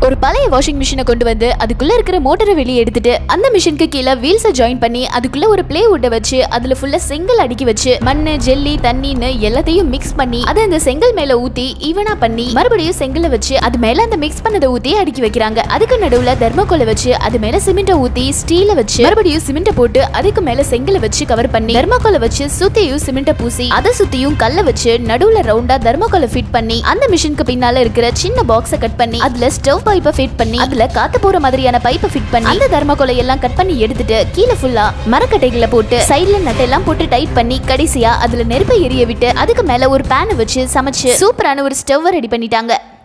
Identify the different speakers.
Speaker 1: ஒரு பழைய வாஷிங் மிஷினை கொண்டு வந்து அதுக்குள்ள இருக்கிற மோட்டரை வெளியே எடுத்துட்டு அந்த மிஷினுக்கு கீழே வீல்ஸை ஜாயின் பண்ணி அதுக்குள்ள ஒரு பிளே வுட்டை வச்சு அதுல ஃபுல்லா செங்கல் அடுக்கி வச்சு மண்ணு ஜெல்லி தண்ணின்னு எல்லாத்தையும் மிக்ஸ் பண்ணி அதை அந்த செங்கல் மேல ஊத்தி ஈவனா பண்ணி மறுபடியும் செங்கலை வச்சு அது மேல அந்த மிக்ஸ் பண்ணதை ஊத்தி அடுக்கி வைக்கிறாங்க அதுக்கு நடுவுல தர்மக்கோலை வச்சு அது மேல சிமெண்ட்டை ஊத்தி ஸ்டீல வச்சு மறுபடியும் சிமெண்ட்டை போட்டு அதுக்கு மேல செங்கலை வச்சு கவர் பண்ணி தர்மக்கோலை வச்சு சுத்தியும் சிமெண்ட்டை பூசி அதை சுத்தியும் கல்ல வச்சு நடுவுல ரவுண்டா தர்மக்கோலை ஃபிட் பண்ணி அந்த மிஷினுக்கு பின்னால இருக்கிற சின்ன பாக்ஸை கட் பண்ணி அதுல ஸ்டவ் பைப்பை ஃபிட் பண்ணி அதுல காத்து போற மாதிரியான பைப்பை ஃபிட் பண்ணி அந்த தர்மக்கோலை எல்லாம் கட் பண்ணி எடுத்துட்டு கீழே ஃபுல்லா மரக்கட்டைகளை போட்டு சைடுல நட்டெல்லாம் போட்டு டைட் பண்ணி கடைசியா அதுல நெருப்பை எரிய விட்டு அதுக்கு மேல ஒரு பேனை வச்சு சமைச்சு சூப்பரான ஒரு ஸ்டவ் ரெடி பண்ணிட்டாங்க